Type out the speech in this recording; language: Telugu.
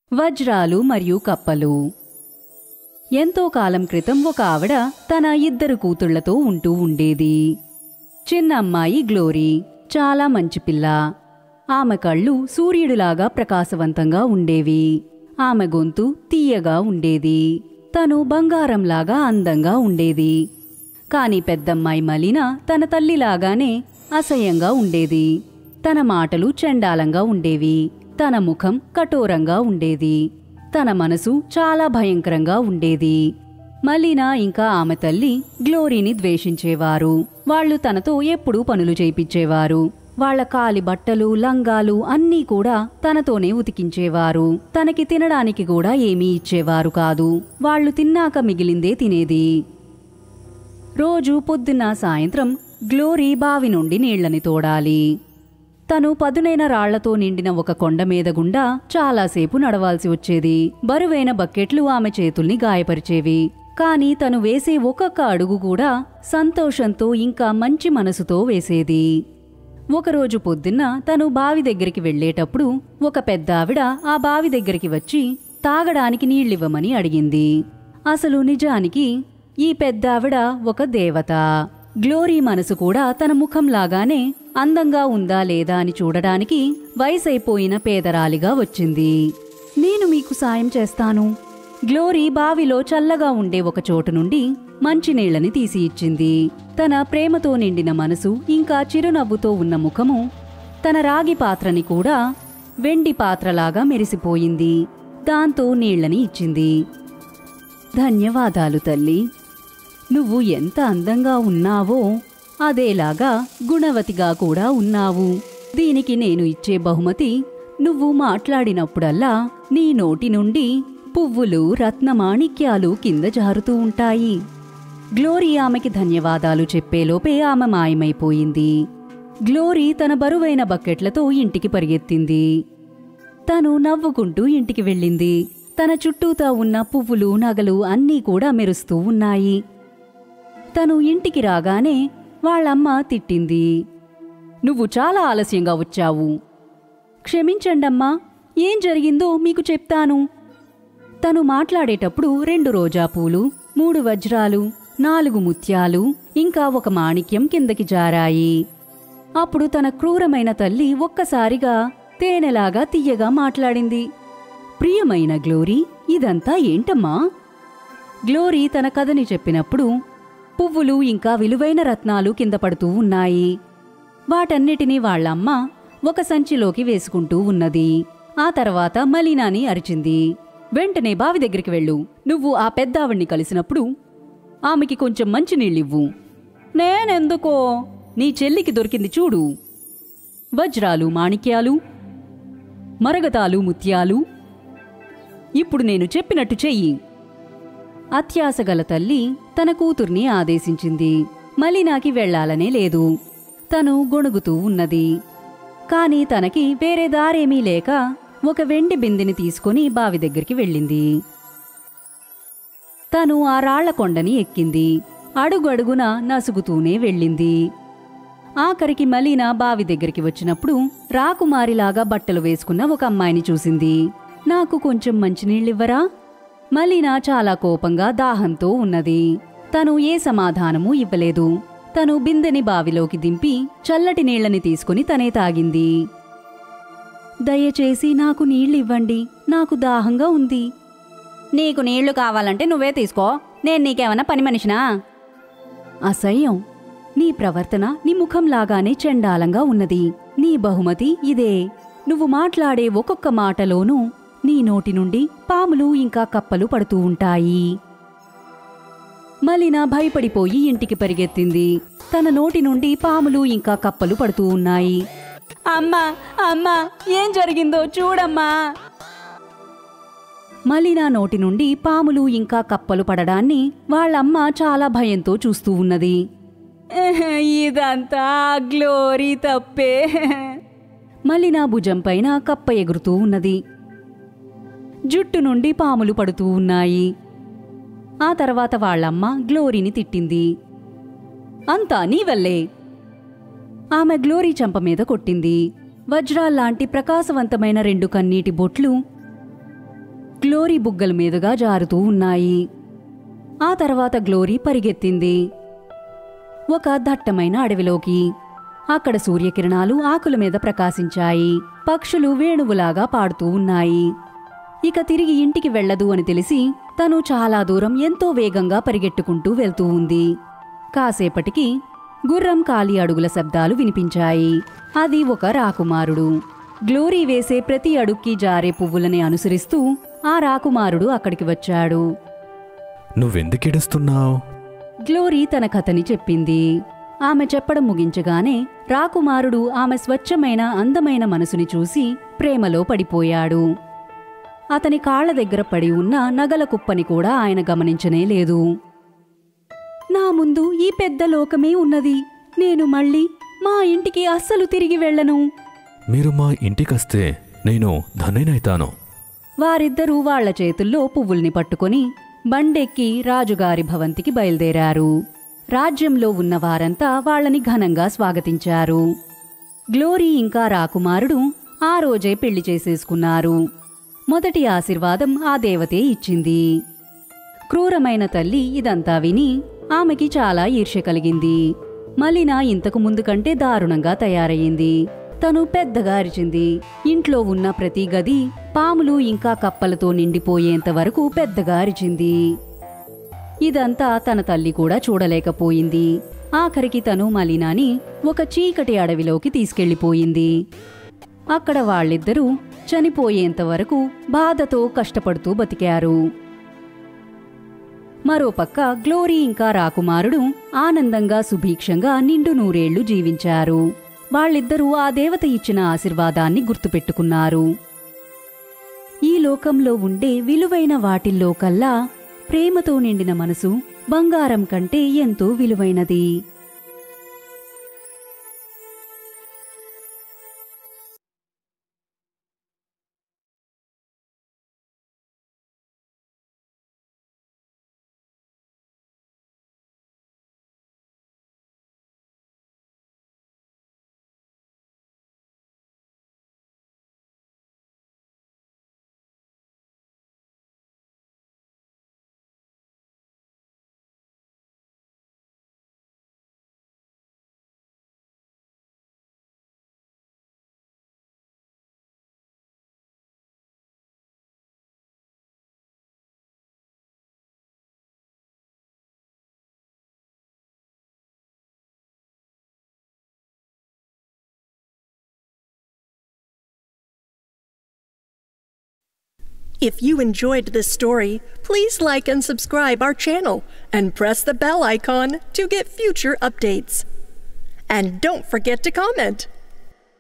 వజ్రాలు మరియు కప్పలు ఎంతో కాలం క్రితం ఒక ఆవిడ తన ఇద్దరు కూతుళ్లతో ఉంటూ ఉండేది చిన్న అమ్మాయి గ్లోరీ చాలా మంచి పిల్ల ఆమె కళ్ళు సూర్యుడిలాగా ప్రకాశవంతంగా ఉండేవి ఆమె గొంతు తీయగా ఉండేది తను బంగారంలాగా అందంగా ఉండేది కాని పెద్దమ్మాయి మలిన తన తల్లిలాగానే అసహ్యంగా ఉండేది తన మాటలు చండాలంగా ఉండేవి తన ముఖం కఠోరంగా ఉండేది తన మనసు చాలా భయంకరంగా ఉండేది మలీనా ఇంకా ఆమె తల్లి గ్లోరీని ద్వేషించేవారు వాళ్ళు తనతో ఎప్పుడూ పనులు చేయించేవారు వాళ్ళ కాలి బట్టలు లంగాలు అన్నీ కూడా తనతోనే ఉతికించేవారు తనకి తినడానికి కూడా ఏమీ ఇచ్చేవారు కాదు వాళ్ళు తిన్నాక మిగిలిందే తినేది రోజు పొద్దున్న సాయంత్రం గ్లోరీ బావి నుండి నీళ్లని తోడాలి తను పదునైన రాళ్లతో నిండిన ఒక కొండ మీద గుండా చాలాసేపు నడవాల్సి వచ్చేది బరువైన బకెట్లు ఆమె చేతుల్ని గాయపరిచేవి కాని తను వేసే ఒక్కొక్క అడుగు కూడా సంతోషంతో ఇంకా మంచి మనసుతో వేసేది ఒకరోజు పొద్దున్న తను బావి దగ్గరికి వెళ్ళేటప్పుడు ఒక పెద్ద ఆవిడ ఆ బావి దగ్గరికి వచ్చి తాగడానికి నీళ్ళివ్వమని అడిగింది అసలు నిజానికి ఈ పెద్ద ఆవిడ ఒక దేవత గ్లోరీ మనసు కూడా తన ముఖంలాగానే అందంగా ఉందా లేదా అని చూడడానికి వయసైపోయిన పేదరాలిగా వచ్చింది నేను మీకు సాయం చేస్తాను గ్లోరీ బావిలో చల్లగా ఉండే ఒక చోటు నుండి మంచినీళ్లని తీసి ఇచ్చింది తన ప్రేమతో నిండిన మనసు ఇంకా చిరునవ్వుతో ఉన్న ముఖము తన రాగి పాత్రని కూడా వెండి పాత్రలాగా మెరిసిపోయింది దాంతో నీళ్లని ఇచ్చింది ధన్యవాదాలు తల్లి నువ్వు ఎంత అందంగా ఉన్నావో అదేలాగా గుణవతిగా కూడా ఉన్నావు దీనికి నేను ఇచ్చే బహుమతి నువ్వు మాట్లాడినప్పుడల్లా నీ నోటి నుండి పువ్వులు రత్నమాణిక్యాలు కింద జారుతూ ఉంటాయి గ్లోరీ ఆమెకి ధన్యవాదాలు చెప్పేలోపే ఆమె మాయమైపోయింది గ్లోరీ తన బరువైన బకెట్లతో ఇంటికి పరిగెత్తింది తను నవ్వుకుంటూ ఇంటికి వెళ్ళింది తన చుట్టూతా ఉన్న పువ్వులు నగలు అన్నీ కూడా మెరుస్తూ ఉన్నాయి తను ఇంటికి రాగానే వాళ్ళమ్మ తిట్టింది నువ్వు చాలా ఆలస్యంగా వచ్చావు క్షమించండమ్మా ఏం జరిగిందో మీకు చెప్తాను తను మాట్లాడేటప్పుడు రెండు రోజా పూలు మూడు వజ్రాలు నాలుగు ముత్యాలు ఇంకా ఒక మాణిక్యం కిందకి జారాయి అప్పుడు తన క్రూరమైన తల్లి ఒక్కసారిగా తేనెలాగా తీయగా మాట్లాడింది ప్రియమైన గ్లోరీ ఇదంతా ఏంటమ్మా గ్లోరీ తన కథని చెప్పినప్పుడు పువ్వులు ఇంకా విలువైన రత్నాలు కింద పడుతూ ఉన్నాయి వాటన్నిటినీ వాళ్ళమ్మ ఒక సంచిలోకి వేసుకుంటూ ఉన్నది ఆ తర్వాత మలీనాని అరిచింది వెంటనే బావి దగ్గరికి వెళ్ళు నువ్వు ఆ పెద్దావిడ్ని కలిసినప్పుడు ఆమెకి కొంచెం మంచినీళ్ళివ్వు నేనెందుకో నీ చెల్లికి దొరికింది చూడు వజ్రాలు మాణిక్యాలు మరగతాలు ముత్యాలు ఇప్పుడు నేను చెప్పినట్టు చెయ్యి అత్యాసగల తల్లి తన కూతుర్ని ఆదేశించింది మలినాకి వెళ్లాలనే లేదు తను గొణుగుతూ ఉన్నది కాని తనకి వేరే దారేమీ లేక ఒక వెండి బిందెని తీసుకుని బావి దగ్గరికి వెళ్ళింది తను ఆ రాళ్ల కొండని ఎక్కింది అడుగడుగున నసుగుతూనే వెళ్ళింది ఆఖరికి మలీనా బావి దగ్గరికి వచ్చినప్పుడు రాకుమారిలాగా బట్టలు వేసుకున్న ఒక అమ్మాయిని చూసింది నాకు కొంచెం మంచినీళ్ళివ్వరా మలీనా చాలా కోపంగా దాహంతో ఉన్నది తను ఏ సమాధానమూ ఇవ్వలేదు తను బిందెని బావిలోకి దింపి చల్లటి నీళ్లని తీసుకుని తనే తాగింది దయచేసి నాకు నీళ్ళివ్వండి నాకు దాహంగా ఉంది నీకు నీళ్లు కావాలంటే నువ్వే తీసుకో నేను నీకేమన్నా పని మనిషినా అసహ్యం నీ ప్రవర్తన నీ ముఖంలాగానే చండాలంగా ఉన్నది నీ బహుమతి ఇదే నువ్వు మాట్లాడే ఒక్కొక్క మాటలోనూ నీ నోటి నుండి పాములు ఇంకా కప్పలు పడుతూ ఉంటాయి మలిన భయపడిపోయి ఇంటికి పరిగెత్తింది తన నోటి నుండి పాములు ఇంకా కప్పలు పడుతూ ఉన్నాయి అమ్మా అమ్మా ఏం జరిగిందో చూడమ్మా మలినా నోటి నుండి పాములు ఇంకా కప్పలు పడడాన్ని వాళ్ళమ్మ చాలా భయంతో చూస్తూ ఉన్నది ఇదంతా గ్లోరీ తప్పే మలినా భుజం పైన కప్ప ఎగురుతూ ఉన్నది జుట్టు నుండి పాములు పడుతూ ఉన్నాయి ఆ తర్వాత వాళ్ళమ్మ గ్లోరీని తిట్టింది అంతా నీ వల్లే ఆమె గ్లోరీ చంప మీద కొట్టింది వజ్రాల్లాంటి ప్రకాశవంతమైన రెండు కన్నీటి బొట్లు గ్లోరీ బుగ్గల మీదుగా జారుతూ ఉన్నాయి ఆ తర్వాత గ్లోరీ పరిగెత్తింది ఒక దట్టమైన అడవిలోకి అక్కడ సూర్యకిరణాలు ఆకుల మీద ప్రకాశించాయి పక్షులు వేణువులాగా పాడుతూ ఉన్నాయి ఇక తిరిగి ఇంటికి వెళ్ళదు అని తెలిసి తను చాలా దూరం ఎంతో వేగంగా పరిగెట్టుకుంటూ వెళ్తూ ఉంది కాసేపటికి గుర్రం కాలి అడుగుల శబ్దాలు వినిపించాయి అది ఒక రాకుమారుడు గ్లోరీ వేసే ప్రతి అడుక్కి జారే పువ్వులని అనుసరిస్తూ ఆ రాకుమారుడు అక్కడికి వచ్చాడు నువ్వెందుకేడుస్తున్నావు గ్లోరీ తన కథని చెప్పింది ఆమె చెప్పడం ముగించగానే రాకుమారుడు ఆమె స్వచ్ఛమైన అందమైన మనసుని చూసి ప్రేమలో పడిపోయాడు అతని కాళ్ల దగ్గర పడి ఉన్న నగల కుప్పని కూడా ఆయన గమనించనే లేదు నా ముందు ఈ పెద్ద లోకమే ఉన్నది నేను మళ్ళీ మా ఇంటికి అస్సలు తిరిగి వెళ్ళను మీరు మా ఇంటికొస్తే నేను ధనైనైతాను వారిద్దరూ వాళ్ళ చేతుల్లో పువ్వుల్ని పట్టుకొని బండెక్కి రాజుగారి భవంతికి బయలుదేరారు రాజ్యంలో ఉన్న వారంతా వాళ్ళని ఘనంగా స్వాగతించారు గ్లోరీ ఇంకా రాకుమారుడు ఆ రోజే పెళ్లి చేసేసుకున్నారు మొదటి ఆశీర్వాదం ఆ దేవతే ఇచ్చింది క్రూరమైన తల్లి ఇదంతా విని ఆమెకి చాలా ఈర్ష్య కలిగింది మలిన ఇంతకు ముందు కంటే దారుణంగా తయారయ్యింది తను పెద్దగా అరిచింది ఇంట్లో ఉన్న ప్రతి గది పాములు ఇంకా కప్పలతో నిండిపోయేంత వరకు పెద్దగా అరిచింది ఇదంతా తన తల్లి కూడా చూడలేకపోయింది ఆఖరికి తను మలినాని ఒక చీకటి అడవిలోకి తీసుకెళ్లిపోయింది అక్కడ వాళ్ళిద్దరూ చనిపోయేంత వరకు బాధతో కష్టపడుతూ బతికారు మరోపక్క గ్లోరీ ఇంకా రాకుమారుడు ఆనందంగా సుభీక్షంగా నిండు నూరేళ్లు జీవించారు వాళ్ళిద్దరూ ఆ దేవత ఇచ్చిన ఆశీర్వాదాన్ని గుర్తుపెట్టుకున్నారు ఈ లోకంలో ఉండే విలువైన వాటిల్లో కల్లా ప్రేమతో నిండిన మనసు బంగారం కంటే ఎంతో విలువైనది If you enjoyed this story, please like and subscribe our channel and press the bell icon to get future updates. And don't forget to comment.